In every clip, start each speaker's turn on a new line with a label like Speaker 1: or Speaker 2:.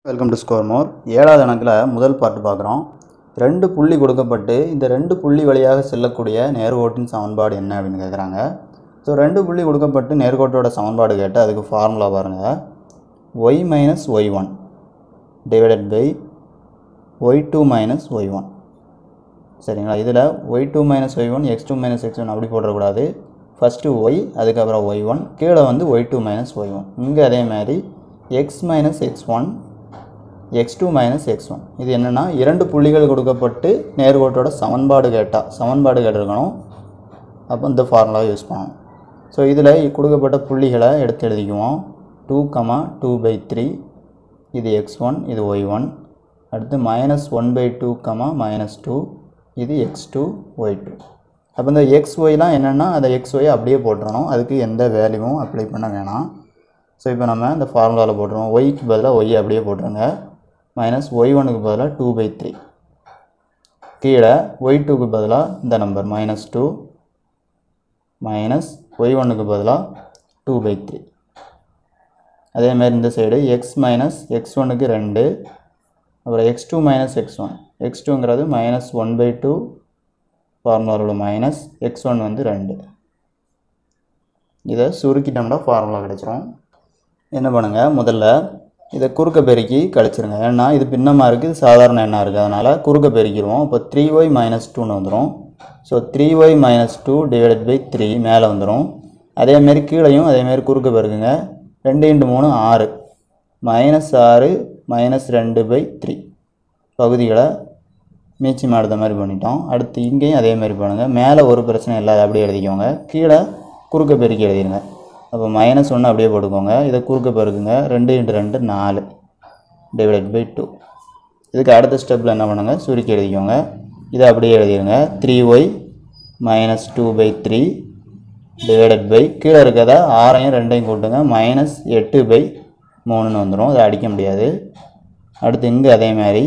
Speaker 1: welcome to score more ஏழாவது கணக்கில் முதல் பாட்டு பார்க்குறோம் ரெண்டு புள்ளி கொடுக்கப்பட்டு இந்த ரெண்டு புள்ளி வழியாக செல்லக்கூடிய நேர்கோட்டின் சமன்பாடு என்ன அப்படின்னு கேட்குறாங்க ஸோ ரெண்டு புள்ளி கொடுக்கப்பட்டு நேர்கோட்டோட சமன்பாடு கேட்டு அதுக்கு ஃபார்முலா பாருங்கள் Y minus Y one divided by Y two minus Y one சரிங்களா இதில் Y two minus Y one X two minus X one அப்படி போடக்கூடாது ஃபஸ்ட்டு ஒய் அதுக்கப்புறம் ஒய் ஒன் கீழே வந்து Y two minus Y one இங்கே அதே மாதிரி X minus X one X two minus X one இது என்னென்னா இரண்டு புள்ளிகள் கொடுக்கப்பட்டு நேர்கோட்டோட சமன்பாடு கேட்டால் சமன்பாடு கேட்டிருக்கணும் அப்போ இந்த ஃபார்முலாவை யூஸ் பண்ணணும் ஸோ இதில் கொடுக்கப்பட்ட புள்ளிகளை எடுத்து எழுதிக்குவோம் two comma two by three இது எக்ஸ் ஒன் இது ஒய் ஒன் அடுத்து minus one by two comma minus two இது எக்ஸ் டூ ஒய் டூ அப்போ இந்த எக்ஸ் ஒய்லாம் என்னென்னா அந்த எக்ஸ் ஒய் அப்படியே போட்டுறணும் அதுக்கு எந்த வேல்யூவும் அப்ளை பண்ண வேணாம் ஸோ இப்போ நம்ம இந்த ஃபார்முலாவில் போட்டுருவோம் ஒய்க்கு பதிலாக ஒய் அப்படியே போட்டுருங்க மைனஸ் ஒய் ஒனுக்கு பதிலாக டூ பை த்ரீ கீழே ஒய் டூக்கு பதிலாக இந்த number minus two minus Y ஒன்றுக்கு பதிலாக டூ பை த்ரீ அதேமாதிரி இந்த சைடு எக்ஸ் மைனஸ் எக்ஸ் ஒனுக்கு ரெண்டு அப்புறம் X two minus X one X டூங்கிறது மைனஸ் ஒன் பை டூ ஃபார்முலாவில் மைனஸ் எக்ஸ் ஒன் வந்து ரெண்டு இதை சுருக்கிட்டோம்னா ஃபார்முலா கிடச்சிரும் என்ன பண்ணுங்கள் முதல்ல இதை குறுக்க பெருக்கி கழிச்சிருங்க ஏன்னா இது பின்னமாக இருக்குது இது சாதாரண எண்ணாக இருக்குது அதனால் குறுக்க பெருக்கிடுவோம் இப்போ த்ரீ ஒய் மைனஸ் டூன்னு வந்துடும் so three Y minus two divided by three மேலே வந்துடும் அதேமாரி கீழையும் அதேமாரி குறுக்க பெருக்குங்க ரெண்டு இன்ட்டு மூணு ஆறு மைனஸ் ஆறு மைனஸ் ரெண்டு பை த்ரீ பகுதிகளை மீச்சி மாடுத மாதிரி பண்ணிட்டோம் அடுத்து இங்கேயும் அதே மாதிரி பண்ணுங்கள் மேலே ஒரு பிரச்சனை இல்லாத அப்படியே எழுதிக்கோங்க கீழே குறுக்க பெருக்கி எழுதிடுங்க அப்போ மைனஸ் ஒன்று அப்படியே போட்டுக்கோங்க இதை குறுக்க பெருக்குங்க ரெண்டு இன்ட்டு ரெண்டு நாலு டிவைடட் பை டூ இதுக்கு அடுத்த ஸ்டெப்பில் என்ன பண்ணுங்கள் சுருக்கி எழுதிக்கோங்க இதை அப்படியே எழுதிடுங்க three Y minus two by three divided by கீழே இருக்கிறத ஆறையும் ரெண்டையும் கூட்டுங்க மைனஸ் எட்டு பை மூணுன்னு வந்துடும் அதை அடிக்க முடியாது அடுத்து இங்கே அதே மாதிரி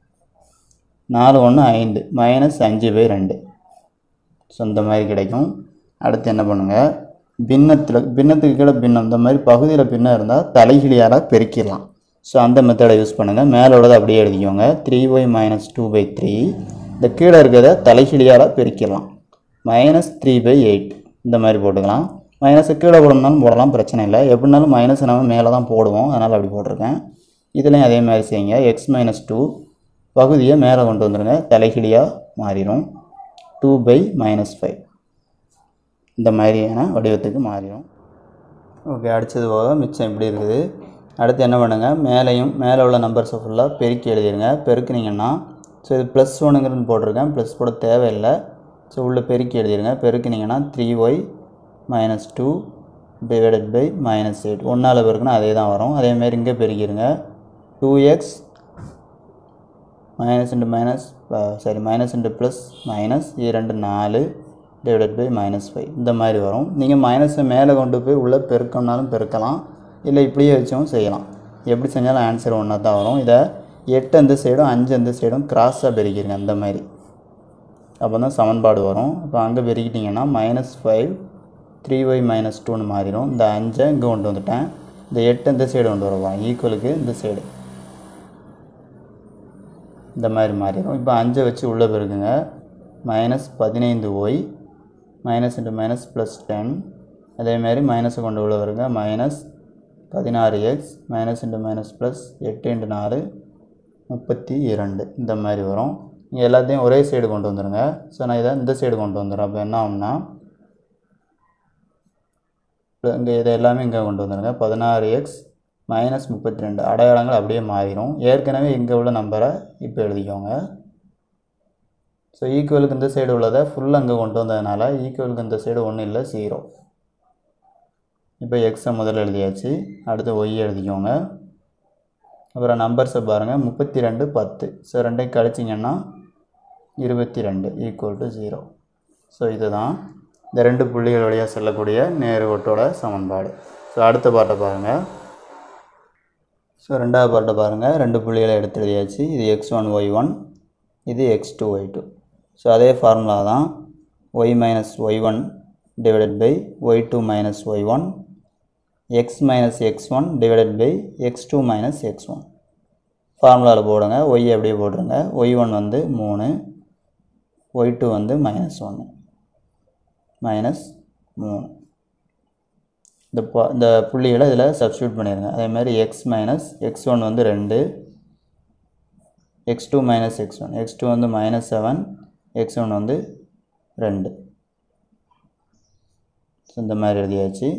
Speaker 1: நாலு ஒன்று ஐந்து மைனஸ் அஞ்சு பை ரெண்டு ஸோ இந்த மாதிரி கிடைக்கும் அடுத்து என்ன பண்ணுங்கள் பின்னத்தில் பின்னத்துக்கு கீழே பின்னம் இந்த மாதிரி பகுதியில் பின்னம் இருந்தால் தலைகிழியால் பெருக்கிடலாம் ஸோ அந்த மெத்தடை யூஸ் பண்ணுங்கள் மேலே உள்ளதை அப்படியே எழுதிக்கோங்க three Y minus two by three இந்த கீழே இருக்கிறத தலைகிழியால் பெருக்கிடலாம் மைனஸ் த்ரீ பை எயிட் இந்த மாதிரி போட்டுக்கலாம் மைனஸை கீழே போடணும்னாலும் போடலாம் பிரச்சனை இல்லை எப்படினாலும் மைனஸ் நம்ம மேலே தான் போடுவோம் அதனால் அப்படி போட்டிருக்கேன் இதுலேயும் அதே மாதிரி செய்யுங்க எக்ஸ் மைனஸ் டூ பகுதியை மேலே கொண்டு வந்துடுங்க தலைகிழியாக மாறிடும் டூ பை மைனஸ் ஃபைவ் இந்த மாதிரியான வடிவத்துக்கு மாறிடும் ஓகே அடித்தது போக மிச்சம் இப்படி இருக்குது அடுத்து என்ன பண்ணுங்கள் மேலேயும் மேலே உள்ள நம்பர்ஸை ஃபுல்லாக பெருக்கி எழுதிடுங்க பெருக்குனீங்கன்னா ஸோ இது ப்ளஸ் ஒன்றுங்கிறது போட்டிருக்கேன் ப்ளஸ் போட தேவையில்லை ஸோ உள்ளே பெருக்கி எழுதிடுங்க பெருக்குனீங்கன்னா three Y minus two divided by minus eight ஒன்றால் பெருக்குன்னா அதே தான் வரும் அதேமாரி இங்கே பெருக்கிடுங்க two X minus into minus sorry minus into plus minus இரண்டு நாலு டிவைடட் பை மைனஸ் ஃபைவ் இந்த மாதிரி வரும் நீங்கள் மைனஸை மேலே கொண்டு போய் உள்ளே பெருக்கம்னாலும் பெருக்கலாம் இல்லை இப்படியே வச்சும் செய்யலாம் எப்படி செஞ்சாலும் ஆன்சர் ஒன்றா தான் வரும் இதை எட்டு அந்த சைடும் அஞ்சு அந்த சைடும் கிராஸாக பெருக்கிடுங்க அந்த மாதிரி அப்போ தான் சமன்பாடு வரும் இப்போ அங்கே பெருக்கிட்டிங்கன்னா minus five three Y minus டூன்னு மாறிடும் இந்த அஞ்சை இங்கே கொண்டு வந்துட்டேன் இந்த எட்டு இந்த சைடு கொண்டு வருவான் ஈக்குவலுக்கு இந்த சைடு இந்த மாதிரி மாறிடும் இப்போ அஞ்சை வச்சு உள்ளே பெருக்குங்க மைனஸ் பதினைந்து y minus into minus plus ten அதேமாரி மைனஸை கொண்டு உள்ள வருங்க மைனஸ் பதினாறு x minus into minus plus எட்டு இன்ட்டு நாலு முப்பத்தி இரண்டு இந்த மாதிரி வரும் இங்கே எல்லாத்தையும் ஒரே சைடு கொண்டு வந்துடுங்க ஸோ நான் இதை இந்த சைடு கொண்டு வந்துடுறேன் அப்போ என்ன ஆகும்னா இங்கே இதை எல்லாமே இங்கே கொண்டு வந்துடுங்க பதினாறு எக்ஸ் மைனஸ் முப்பத்தி ரெண்டு அடையாளங்கள் அப்படியே மாறிடும் ஏற்கனவே இங்கே உள்ள நம்பரை இப்போ எழுதிக்கோங்க ஸோ ஈக்குவலுக்கு இந்த சைடு உள்ளதை ஃபுல்லாக அங்கே கொண்டு வந்ததுனால ஈக்குவலுக்கு இந்த சைடு ஒன்றும் இல்லை ஜீரோ இப்போ எக்ஸை முதல்ல எழுதியாச்சு அடுத்து ஒய் எழுதிக்கோங்க அப்புறம் நம்பர்ஸை பாருங்கள் முப்பத்தி ரெண்டு பத்து ஸோ ரெண்டையும் கழிச்சிங்கன்னா இருபத்தி ரெண்டு ஈக்குவல் டு ஜீரோ ஸோ இதுதான் இந்த ரெண்டு புள்ளிகள் வழியாக செல்லக்கூடிய நேர்கோட்டோட சமன்பாடு ஸோ அடுத்த பாட்டை பாருங்கள் ஸோ ரெண்டாவது பாட்டை பாருங்கள் ரெண்டு புள்ளிகளை எடுத்து எழுதியாச்சு இது எக்ஸ் ஒன் ஒய் ஒன் இது X two Y two so அதே ஃபார்முலா தான் y minus Y one divided by Y two minus Y one x minus X one divided by x two minus X one ஃபார்முலாவில் போடுங்க y அப்படியே போட்டுருங்க y one வந்து மூணு y two வந்து minus ஒன்று மைனஸ் மூணு இந்த ப இந்த புள்ளிகளை இதில் சப்ஸ்டியூட் பண்ணிடுங்க அதே மாதிரி எக்ஸ் மைனஸ் எக்ஸ் ஒன் வந்து ரெண்டு x two minus X one X two வந்து மைனஸ் செவன் எக்ஸ் ஒன் வந்து ரெண்டு ஸோ இந்த மாதிரி எழுதியாச்சு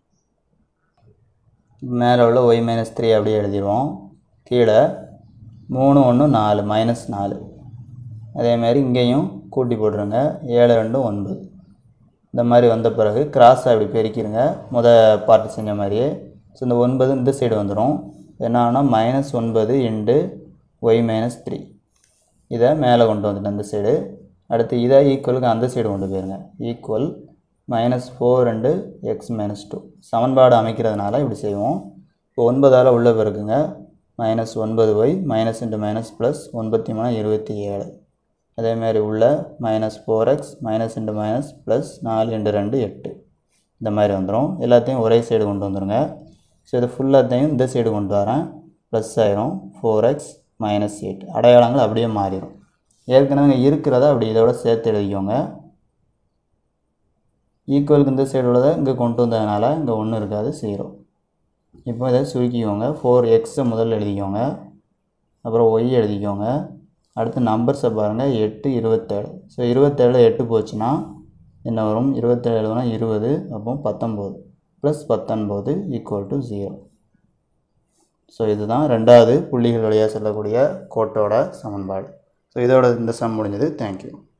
Speaker 1: மேலே உள்ள ஒய் மைனஸ் த்ரீ அப்படியே எழுதிடுவோம் கீழே மூணு ஒன்று நாலு மைனஸ் நாலு அதேமாதிரி இங்கேயும் கூட்டி போட்டுருங்க ஏழு ரெண்டு ஒன்பது இந்த மாதிரி வந்த பிறகு கிராஸாக இப்படி பெருக்கிடுங்க முத பார்ட்டு செஞ்ச மாதிரியே ஸோ இந்த ஒன்பது இந்த சைடு வந்துடும் என்ன ஆனால் மைனஸ் ஒன்பது இண்டு ஒய் மைனஸ் த்ரீ இதை மேலே கொண்டு வந்துட்டு அந்த சைடு அடுத்து இதை ஈக்குவலுக்கு அந்த சைடு கொண்டு போயிருங்க ஈக்குவல் மைனஸ் ஃபோர் ரெண்டு எக்ஸ் மைனஸ் டூ சமன்பாடு அமைக்கிறதுனால இப்படி செய்வோம் இப்போ ஒன்பதால் உள்ள பிறகுங்க மைனஸ் ஒன்பது y minus into minus plus ஒன்பத்தி மூணு இருபத்தி ஏழு அதேமாரி உள்ள minus four x minus into minus plus நாலு இன்ட்டு ரெண்டு எட்டு இந்த மாதிரி வந்துடும் எல்லாத்தையும் ஒரே சைடு கொண்டு வந்துடுங்க ஸோ இது ஃபுல்லாத்தையும் இந்த சைடு கொண்டு வரேன் ப்ளஸ் ஆயிரும் ஃபோர் எக்ஸ் மைனஸ் எயிட் அடையாளங்கள் அப்படியே மாறிடும் ஏற்கனவே இங்கே இருக்கிறத அப்படி இதோட சேர்த்து எழுதிக்கோங்க ஈக்குவலுக்கு இந்த சைடு உள்ளதை இங்கே கொண்டு வந்ததுனால இங்கே ஒன்றும் இருக்காது ஜீரோ இப்போ இதை சுருக்கிக்கோங்க ஃபோர் எக்ஸை முதல்ல எழுதிக்கோங்க அப்புறம் ஒய் எழுதிக்கோங்க அடுத்து நம்பர்ஸை பாருங்கள் எட்டு இருபத்தேழு ஸோ இருபத்தேழு எட்டு போச்சுன்னா என்ன வரும் இருபத்தேழு எழுதுனா இருபது அப்போ பத்தொம்போது ப்ளஸ் பத்தொன்பது ஈக்குவல் டு ஜீரோ ஸோ இதுதான் ரெண்டாவது புள்ளிகள் வழியாக செல்லக்கூடிய கோட்டோட சமன்பாடு ஸோ இதோட இந்த சம் முடிஞ்சது தேங்க்யூ